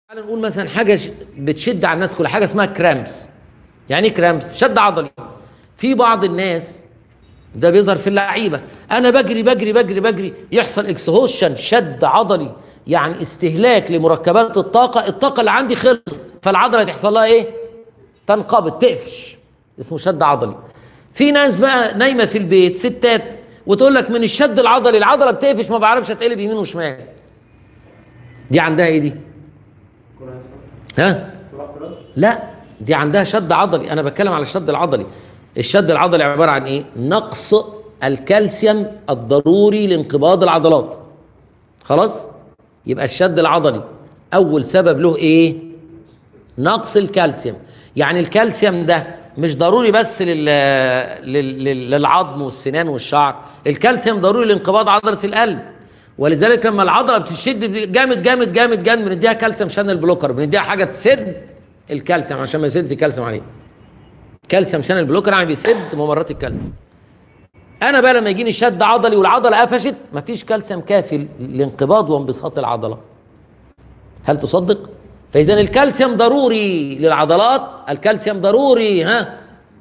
تعال نقول مثلا حاجه ش- بتشد على الناس كلها حاجه اسمها كرامبس يعني ايه كرامبس شد عضلي في بعض الناس ده بيظهر في اللعيبه انا بجري بجري بجري بجري يحصل اكسهوشن شد عضلي يعني استهلاك لمركبات الطاقه الطاقه اللي عندي خلصت فالعضله تحصل لها ايه تنقبض تقفش اسمه شد عضلي في ناس بقى نايمه في البيت ستات وتقول لك من الشد العضلي العضله بتقفش ما بعرفش اتقلب يمين وشمال دي عندها ايه دي ها لا دي عندها شد عضلي انا بتكلم على الشد العضلي الشد العضلي عباره عن ايه نقص الكالسيوم الضروري لانقباض العضلات خلاص يبقى الشد العضلي اول سبب له ايه نقص الكالسيوم يعني الكالسيوم ده مش ضروري بس لل... لل... لل... للعظم والسنان والشعر الكالسيوم ضروري لانقباض عضله القلب ولذلك لما العضله بتشد جامد جامد جامد جامد بنديها كالسيوم شانل بلوكر بنديها حاجه تسد الكالسيوم عشان ما يسدش كالسيوم عليه كالسيوم شانل بلوكر يعني بيسد ممرات الكالسيوم انا بقى لما يجيني شد عضلي والعضله قفشت مفيش كالسيوم كافي لانقباض وانبساط العضله هل تصدق فاذا الكالسيوم ضروري للعضلات الكالسيوم ضروري ها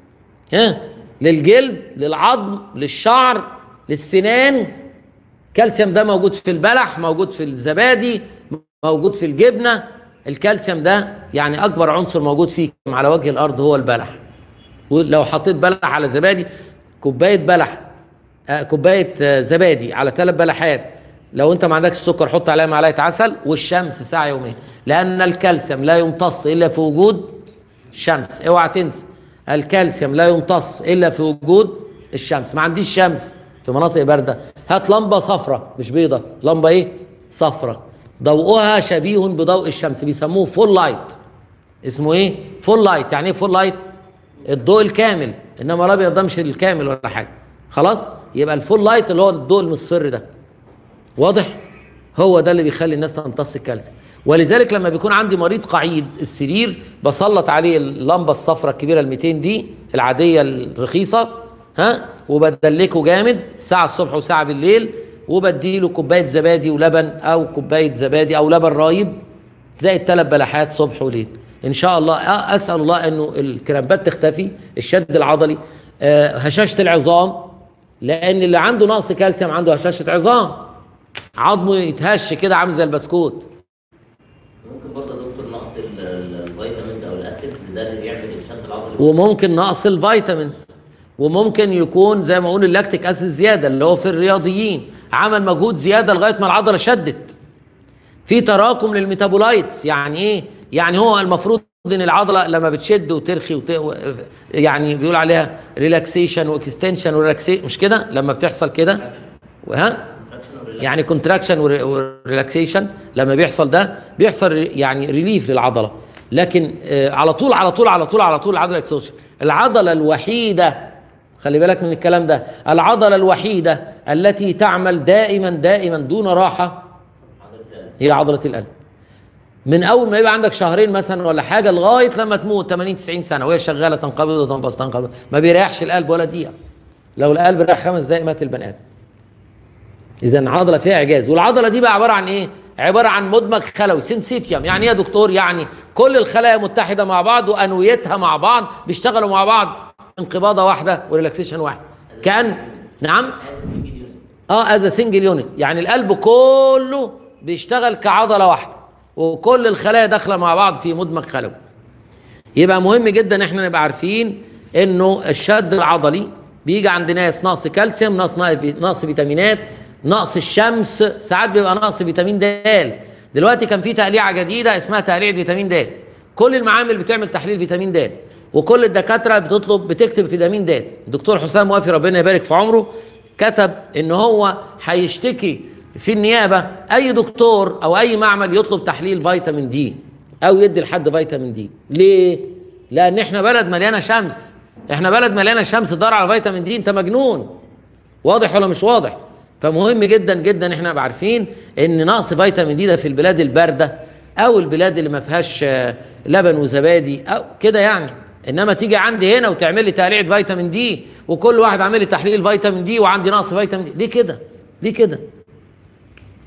ها للجلد للعظم للشعر للسنان الكالسيوم ده موجود في البلح موجود في الزبادي موجود في الجبنه الكالسيوم ده يعني اكبر عنصر موجود فيه على وجه الارض هو البلح ولو حطيت بلح على زبادي كوبايه بلح آه كوبايه آه زبادي على ثلاث بلحات لو انت ما عندكش سكر حط عليها معلقه عسل والشمس ساعه يوميا لان الكالسيوم لا يمتص الا في وجود شمس اوعى تنسى الكالسيوم لا يمتص الا في وجود الشمس ما عنديش شمس في مناطق بارده هات لمبه صفراء مش بيضه لمبه ايه صفراء ضوءها شبيه بضوء الشمس بيسموه فول لايت اسمه ايه فول لايت يعني ايه فول لايت الضوء الكامل انما الابيض ده مش الكامل ولا حاجه خلاص يبقى الفول لايت اللي هو الضوء المصفر ده واضح هو ده اللي بيخلي الناس تمتص الكالسيوم ولذلك لما بيكون عندي مريض قعيد السرير بسلط عليه اللمبه الصفراء الكبيره ال 200 دي العاديه الرخيصه ها وبدلكه جامد ساعه الصبح وساعه بالليل وبديله كوبايه زبادي ولبن او كوبايه زبادي او لبن رايب زائد ثلاث بلحات صبح وليل ان شاء الله اسال الله انه الكرامبات تختفي الشد العضلي آه، هشاشه العظام لان اللي عنده نقص كالسيوم عنده هشاشه عظام عظمه يتهش كده عامل زي البسكوت ممكن برضه يا دكتور نقص ال- ال- الفيتامينز او الاسيدز ده اللي بيعمل الشد العضلي وممكن نقص الفيتامينز وممكن يكون زي ما اقول اللاكتيك اسيد زياده اللي هو في الرياضيين عمل مجهود زياده لغايه ما العضله شدت في تراكم للميتابولايتس يعني ايه يعني هو المفروض ان العضله لما بتشد وترخي وت... و- يعني بيقول عليها ريلاكسيشن واكستنشن وريلاكسي مش كده لما بتحصل كده ها يعني كونتراكشن وريلاكسيشن لما بيحصل ده بيحصل يعني ريليف للعضله لكن آه، على طول على طول على طول على طول العضله اكسوشن العضله الوحيده خلي بالك من الكلام ده العضله الوحيده التي تعمل دائما دائما دون راحه هي عضله القلب من اول ما يبقى عندك شهرين مثلا ولا حاجه لغايه لما تموت 80 90 سنه وهي شغاله تنقبض وتنبسط تنقبض ما بيريحش القلب ولا دقيقه لو القلب ريح خمس دقائق مات البني ادم اذا عضله فيها اعجاز والعضله دي بقى عباره عن ايه عباره عن مدمج خلوي سنسيتيوم يعني ايه يا دكتور يعني كل الخلايا متحده مع بعض وانويتها مع بعض بيشتغلوا مع بعض انقباضه واحده وريلاكسيشن واحد كان نعم اه از سنجل يونت يعني القلب كله بيشتغل كعضله واحده وكل الخلايا داخله مع بعض في مدمج خلوي يبقى مهم جدا احنا نبقى عارفين انه الشد العضلي بيجي عند ناس نقص كالسيوم نقص نقص فيتامينات نقص الشمس ساعات بيبقى نقص فيتامين د دلوقتي كان في تقليعه جديده اسمها تقليع فيتامين د كل المعامل بتعمل تحليل فيتامين د وكل الدكاتره بتطلب بتكتب فيتامين د الدكتور حسام وافي ربنا يبارك في عمره كتب ان هو هيشتكي في النيابه اي دكتور او اي معمل يطلب تحليل فيتامين دي او يدي لحد فيتامين دي ليه لان احنا بلد مليانه شمس احنا بلد مليانه شمس تدور على فيتامين دي انت مجنون واضح ولا مش واضح فمهم جدا جدا احنا نبقى عارفين ان نقص فيتامين دي ده في البلاد البارده او البلاد اللي ما فيهاش آه، لبن وزبادي او كده يعني انما تيجي عندي هنا وتعمل لي تقليعه فيتامين دي وكل واحد عامل لي تحليل فيتامين دي وعندي نقص فيتامين دي ليه كده ليه كده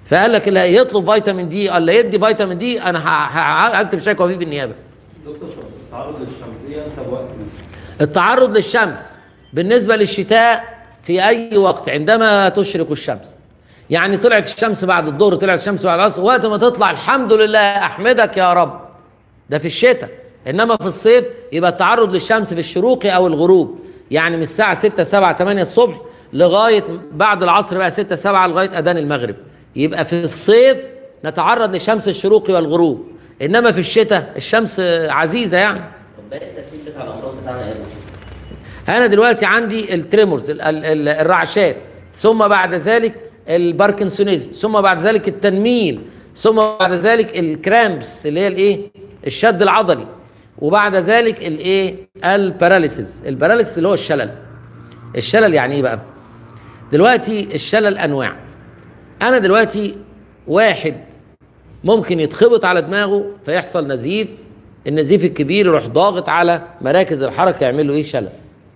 فقال لك اللي هيطلب فيتامين دي ولا يدي فيتامين دي انا ه- ه- هكتب شكوى فيه في النيابه دكتور طب التعرض للشمسيه انسب وقت امتى؟ التعرض للشمس بالنسبة للشتاء في أي وقت عندما تشرق الشمس يعني طلعت الشمس بعد الظهر طلعت الشمس بعد العصر وقت ما تطلع الحمد لله أحمدك يا رب ده في الشتاء إنما في الصيف يبقى التعرض للشمس في الشروق أو الغروب يعني من الساعة 6 7 8 الصبح لغاية بعد العصر بقى 6 7 لغاية أذان المغرب يبقى في الصيف نتعرض لشمس الشروق والغروب إنما في الشتاء الشمس عزيزة يعني طب باقي الترتيب بتاع الامراض بتاعنا ايه؟ انا دلوقتي عندي التريمورز ال- ال- ال- الرعشات ثم بعد ذلك الباركنسونيزم ثم بعد ذلك التنميل ثم بعد ذلك الكرامبس اللي هي الايه الشد العضلي وبعد ذلك الايه الباراليسيس الباراليسيس اللي هو الشلل الشلل يعني ايه بقى دلوقتي الشلل انواع انا دلوقتي واحد ممكن يتخبط على دماغه فيحصل نزيف النزيف الكبير يروح ضاغط على مراكز الحركه يعمل له ايه شلل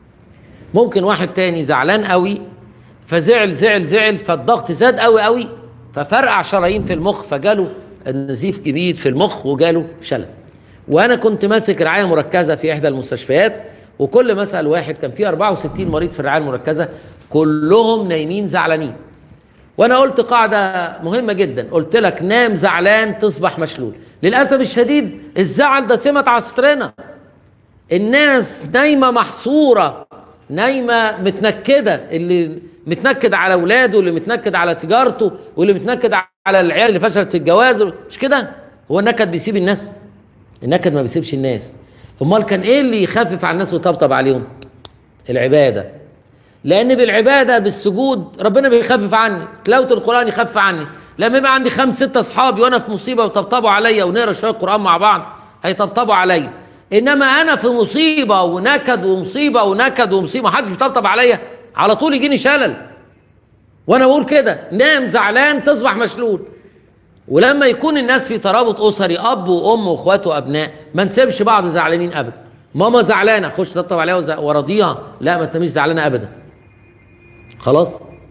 ممكن واحد تاني زعلان قوي فزعل زعل زعل فالضغط زاد قوي قوي ففرقع شرايين في المخ فجاله النزيف كبير في المخ وجاله شلل وانا كنت ماسك رعايه مركزه في احدى المستشفيات وكل ما اسال واحد كان في 64 مريض في الرعايه المركزه كلهم نايمين زعلانين وانا قلت قاعده مهمه جدا قلت لك نام زعلان تصبح مشلول للاسف الشديد الزعل ده سمه عصرنا الناس نايمه محصوره نايمه متنكده اللي متنكد على اولاده واللي متنكد على تجارته واللي متنكد على العيال اللي فشلت في الجواز مش كده هو النكد بيسيب الناس النكد ما بيسيبش الناس امال كان ايه اللي يخفف على الناس ويطبطب عليهم العباده لان بالعباده بالسجود ربنا بيخفف عني تلاوه القران يخفف عني لما يبقى عندي خمس ست اصحابي وانا في مصيبه وطبطبوا عليا ونقرا شويه قران مع بعض هيطبطبوا عليا انما انا في مصيبه ونكد ومصيبه ونكد ومصيبه محدش بيطبطب عليا على طول يجيني شلل وانا بقول كده نام زعلان تصبح مشلول ولما يكون الناس في ترابط اسري اب وام واخوات وابناء ما نسيبش بعض زعلانين ابدا ماما زعلانه خش تطبطب عليها وز- وراضيها لا ما تناميش زعلانه ابدا خلاص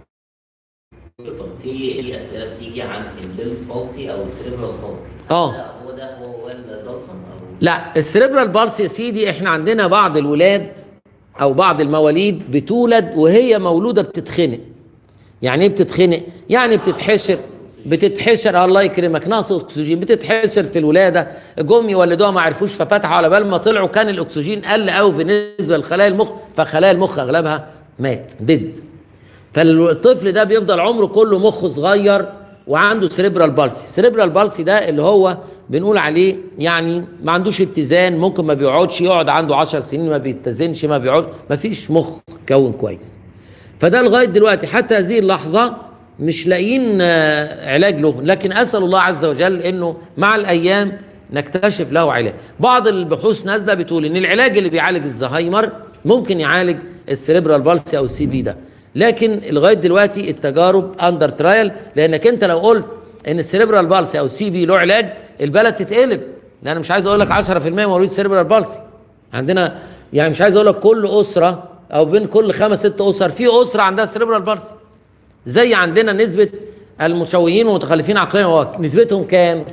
طب في في اسئله بتيجي عن البيلز بالسي او السيريبرال بالسي آه. ده هو ده هو هو الدلتون او لا السريبرال بالس يا سيدي احنا عندنا بعض الولاد او بعض المواليد بتولد وهي مولوده بتتخنق يعني ايه بتتخنق يعني بتتحشر بتتحشر الله يكرمك نقص اكسجين بتتحشر في الولاده جم يولدوها ما عرفوش ففتحوا على بال ما طلعوا كان الاكسجين قل قوي بالنسبه لخلايا المخ فخلايا المخ اغلبها مات دد فالطفل ده بيفضل عمره كله مخه صغير وعنده سريبرال بالسي السريبرال بالسي ده اللي هو بنقول عليه يعني ما عندوش اتزان ممكن ما بيقعدش يقعد عنده 10 سنين ما بيتزنش ما بيقعد ما فيش مخ كون كويس فده لغايه دلوقتي حتى هذه اللحظه مش لاقيين آه، علاج له لكن اسال الله عز وجل انه مع الايام نكتشف له علاج بعض البحوث نازله بتقول ان العلاج اللي بيعالج الزهايمر ممكن يعالج السريبرال بالسي او السي بي ده لكن لغايه دلوقتي التجارب اندر ترايل لانك انت لو قلت ان السريبرال بالسي او السي بي له علاج البلد تتقلب لان انا مش عايز اقول لك 10% مواليد سريبرال بالسي عندنا يعني مش عايز اقول لك كل اسره او بين كل خمس ست اسر في اسره عندها سريبرال بالسي زي عندنا نسبه المتشوهين والمتخلفين عقليا هو نسبتهم كام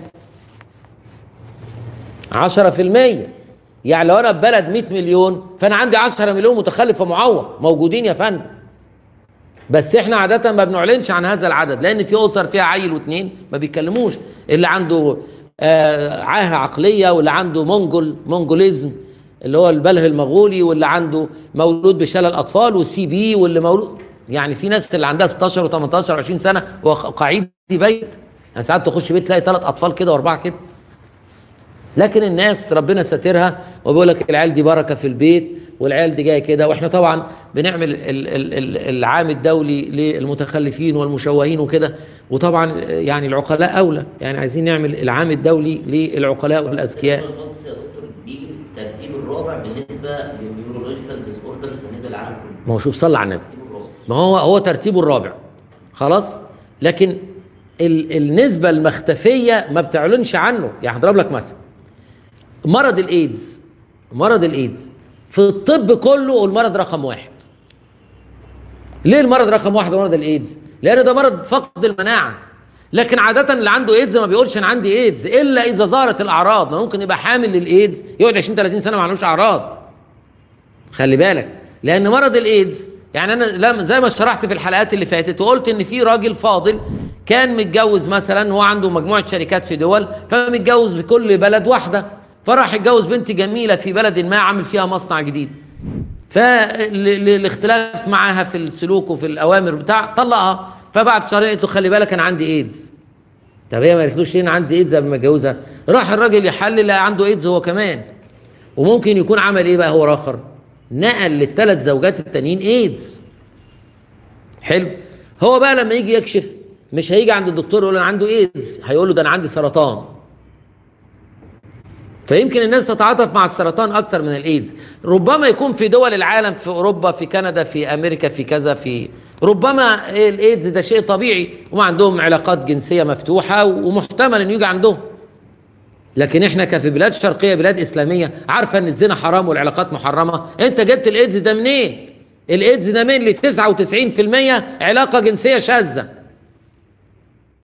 10% يعني لو انا في بلد 100 مليون فانا عندي 10 مليون متخلف ومعوق موجودين يا فندم بس احنا عادة ما بنعلنش عن هذا العدد لان في اسر فيها عيل واثنين ما بيتكلموش اللي عنده آه عاهة عقلية واللي عنده مونجول مونجوليزم اللي هو البله المغولي واللي عنده مولود بشلل اطفال والسي بي واللي مولود يعني في ناس اللي عندها 16 و18 و20 سنة وقاعد بيت يعني ساعات تخش بيت تلاقي ثلاث اطفال كده واربعة كده لكن الناس ربنا ساترها وبيقول لك العيال دي بركه في البيت والعيال دي جايه كده واحنا طبعا بنعمل ال- ال- ال- العام الدولي للمتخلفين والمشوهين وكده وطبعا يعني العقلاء اولى يعني عايزين نعمل العام الدولي للعقلاء والاذكياء البلس يا دكتور بيجي في الترتيب الرابع بالنسبه للنيورولوجيكال ديس اوردرز بالنسبه للعالم كله ما هو شوف صلى على النبي الترتيب الرابع ما هو هو ترتيبه الرابع خلاص لكن ال النسبة المختفية ما بتعلنش عنه يعني هضرب لك مثلا مرض الايدز مرض الايدز في الطب كله المرض رقم واحد ليه المرض رقم واحد مرض الايدز لان ده مرض فقد المناعة لكن عادة اللي عنده ايدز ما بيقولش انا عندي ايدز الا اذا ظهرت الاعراض ما ممكن يبقى حامل للايدز يقعد 20 30 سنة ما عندوش اعراض خلي بالك لان مرض الايدز يعني انا لما زي ما شرحت في الحلقات اللي فاتت وقلت ان في راجل فاضل كان متجوز مثلا هو عنده مجموعه شركات في دول فمتجوز في كل بلد واحده فراح يتجوز بنت جميله في بلد ما عامل فيها مصنع جديد فالاختلاف معاها في السلوك وفي الاوامر بتاع طلقها فبعد شهرين قلت له خلي بالك انا عندي ايدز طب هي ما قالتلوش ليه انا عندي ايدز قبل ما اتجوزها راح الراجل يحلل لقى عنده ايدز هو كمان وممكن يكون عمل ايه بقى هو اخر نقل للثلاث زوجات التانيين ايدز حلو هو بقى لما يجي يكشف مش هيجي عند الدكتور يقول له انا عنده ايدز هيقول له ده انا عندي سرطان فيمكن الناس تتعاطف مع السرطان اكتر من الايدز ربما يكون في دول العالم في اوروبا في كندا في امريكا في كذا في ربما الايدز ده شيء طبيعي وما عندهم علاقات جنسيه مفتوحه ومحتمل انه يجي عندهم لكن احنا كفي بلاد شرقيه بلاد اسلاميه عارفه ان الزنا حرام والعلاقات محرمه انت جبت الايدز ده منين الايدز ده من 99% علاقه جنسيه شاذه